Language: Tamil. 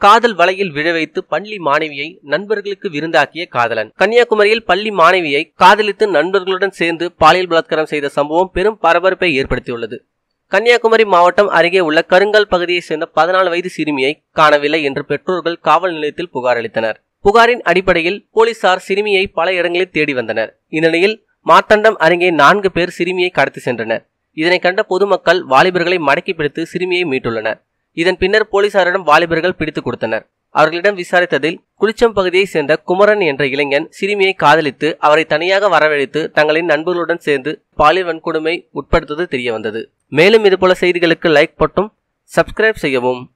காதல் வலையில் விழ வைத்து பள்ளி மாணவியை நண்பர்களுக்கு விருந்தாக்கிய காதலன் கன்னியாகுமரியில் பள்ளி மாணவியை காதலித்து நண்பர்களுடன் சேர்ந்து பாலியல் பலாத்காரம் செய்த சம்பவம் பெரும் பரபரப்பை ஏற்படுத்தியுள்ளது கன்னியாகுமரி மாவட்டம் அருகே உள்ள கருங்கல் பகுதியைச் சேர்ந்த பதினாலு வயது சிறுமியை காணவில்லை என்று பெற்றோர்கள் காவல் நிலையத்தில் புகார் அளித்தனர் புகாரின் அடிப்படையில் போலீசார் சிறுமியை பல இடங்களில் தேடி வந்தனர் இந்நிலையில் மார்த்தண்டம் அருகே நான்கு பேர் சிறுமியை கடத்தி சென்றனர் இதனை கண்ட பொதுமக்கள் வாலிபர்களை மடக்கி பிடித்து சிறுமியை மீட்டுள்ளனர் இதன் பின்னர் போலீசாரிடம் வாலிபர்கள் பிடித்துக் கொடுத்தனர் அவர்களிடம் விசாரித்ததில் குளிச்சம் பகுதியைச் சேர்ந்த குமரன் என்ற இளைஞன் சிறுமியை காதலித்து அவரை தனியாக வரவழைத்து தங்களின் நண்பர்களுடன் சேர்ந்து பாலியல் வன்கொடுமை உட்படுத்துவது தெரிய வந்தது மேலும் இதுபோல செய்திகளுக்கு லைக் போட்டும் சப்ஸ்கிரைப் செய்யவும்